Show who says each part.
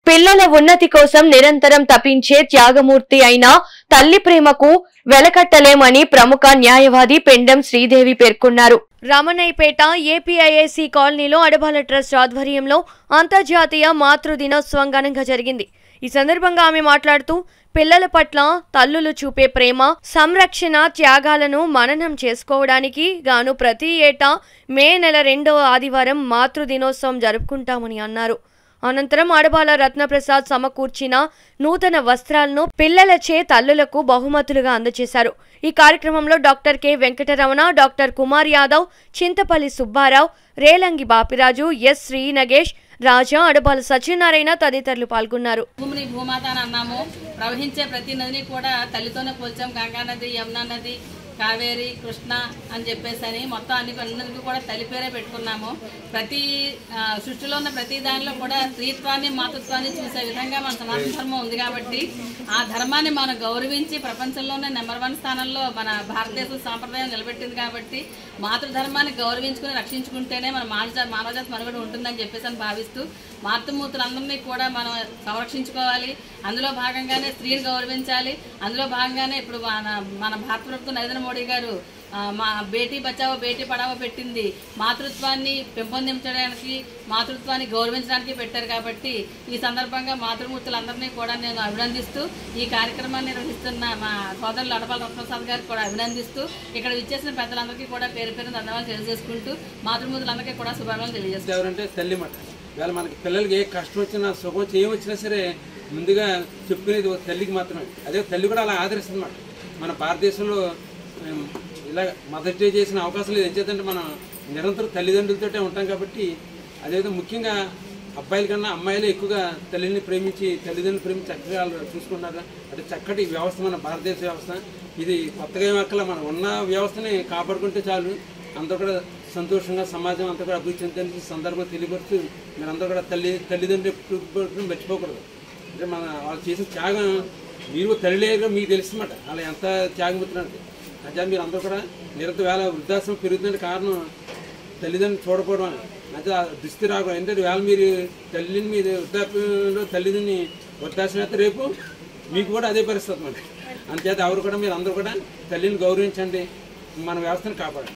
Speaker 1: పిల్లల ఉన్నతి కోసం నిరంతరం తపించే త్యాగమూర్తి అయిన తల్లి ప్రేమకు వెలకట్టలేమని ప్రముఖ న్యాయవాది పెండెం శ్రీదేవి పేర్కొన్నారు రమణయ్యపేట ఏపీఐఏసీ కాలనీలో అడబాల ట్రస్ట్ ఆధ్వర్యంలో అంతర్జాతీయ మాతృ దినోత్సవం ఘనంగా జరిగింది ఈ సందర్భంగా ఆమె మాట్లాడుతూ పిల్లల పట్ల తల్లులు చూపే ప్రేమ సంరక్షణ త్యాగాలను మననం చేసుకోవడానికి గాను ప్రతి ఏటా మే నెల రెండవ ఆదివారం మాతృ దినోత్సవం జరుపుకుంటామని అన్నారు అనంతరం ఆడబాల రత్నప్రసాద్ సమకూర్చిన నూతన వస్త్రాలను పిల్లలచే తల్లులకు బహుమతులుగా అందజేశారు ఈ కార్యక్రమంలో doctor K Venkataramana doctor Kumar Yadav Chintapalli Subbarao Relangi Bapiraju S Sri Nagesh Raja Adabala Satyanarayana తదితరులు పాల్గొన్నారు
Speaker 2: భూమిని భూమాత అని అన్నాము ప్రవహించే ప్రతి నదిని కూడా తల్లితోనే పోల్చాం గంగా నది యమునా నది కావేరి కృష్ణ అని చెప్పేసి అని మొత్తం అన్ని అందరికీ కూడా తల్లి పేరే పెట్టుకున్నాము ప్రతి ఆ, సృష్టిలో ఉన్న ప్రతి దానిలో కూడా స్త్రీత్వాన్ని మాతృత్వాన్ని చూసే విధంగా మన సనాతన ధర్మం ఉంది కాబట్టి ఆ ధర్మాన్ని మనం గౌరవించి ప్రపంచంలోనే నెంబర్ వన్ స్థానంలో మన భారతదేశ సాంప్రదాయం నిలబెట్టింది కాబట్టి మాతృధర్మాన్ని గౌరవించుకుని రక్షించుకుంటేనే మన మానవ మానవజాతి మనుగడ ఉంటుందని చెప్పేసి అని భావిస్తూ మాతృమూర్తులందరినీ కూడా మనం సంరక్షించుకోవాలి అందులో భాగంగానే స్త్రీని గౌరవించాలి అందులో భాగంగానే ఇప్పుడు మన మన భారత ప్రభుత్వం నరేంద్ర మోడీ గారు ఆ, మా బేటీ బచావో బేటీ పడావో పెట్టింది మాతృత్వాన్ని పెంపొందించడానికి మాతృత్వాన్ని గౌరవించడానికి పెట్టారు కాబట్టి ఈ సందర్భంగా మాతృమూర్తులందరినీ కూడా నేను అభినందిస్తూ ఈ కార్యక్రమాన్ని నిర్వహిస్తున్న మా సోదరులు అడపాల రత్నప్రసాద్ గారికి కూడా అభినందిస్తూ ఇక్కడ విచ్చేసిన పెద్దలందరికీ కూడా పేరు పేరు ధన్యవాదాలు తెలియజేసుకుంటూ మాతృమూర్తులందరికీ కూడా శుభాకాంక్షలు తెలియజేస్తున్నాను
Speaker 3: ఎవరంటే తల్లి మాట ఇవాళ మనకి పిల్లలకి ఏ కష్టం వచ్చినా సుఖం వచ్చి ఏం వచ్చినా సరే ముందుగా చెప్పుకునేది ఒక తల్లికి మాత్రమే అదే తల్లి కూడా అలా ఆదరిస్తుంది మాట మన భారతదేశంలో ఉమ్, ఇలా మదర్ డే చేసిన అవకాశం లేదు ఎంచేతంటే మనం నిరంతరం తల్లిదండ్రులతోటే ఉంటాం కాబట్టి అదేవిధంగా ముఖ్యంగా అబ్బాయిల కన్నా అమ్మాయిలే ఎక్కువగా తల్లిని ప్రేమించి తల్లిదండ్రులు ప్రేమించి చక్కగా వాళ్ళు చూసుకున్నారు అంటే చక్కటి వ్యవస్థ మన భారతదేశ వ్యవస్థ ఇది కొత్తగా ఏం అక్కల మనం ఉన్న వ్యవస్థని కాపాడుకుంటే చాలు అందరూ కూడా సంతోషంగా సమాజం అంతా కూడా అభివృద్ధి చెందడానికి సందర్భం తెలియపరుస్తూ మీరందరూ కూడా తల్లి తల్లిదండ్రులు ఎప్పుడు మర్చిపోకూడదు అంటే మన వాళ్ళు చేసిన త్యాగం మీరు తల్లిగా మీకు తెలుసుమాట అలా ఎంత త్యాగం అవుతున్నారు అంటే మీరు అందరూ కూడా నిరంతర వేళ వృద్ధాశ్రమం పెరుగుతుందంటే కారణం తల్లిదండ్రులు చూడకపోవడం అని అంటే ఆ దుస్థితి రాకూడదు ఎందుకంటే వేళ మీరు తల్లిని మీరు వృద్ధాప్యంలో తల్లిని వృద్ధాశ్రమం అయితే రేపు మీకు కూడా అదే పరిస్థితి అన్నమాట అంతేత ఎవరు కూడా మీరు అందరూ కూడా తల్లిని గౌరవించండి మన వ్యవస్థను కాపాడండి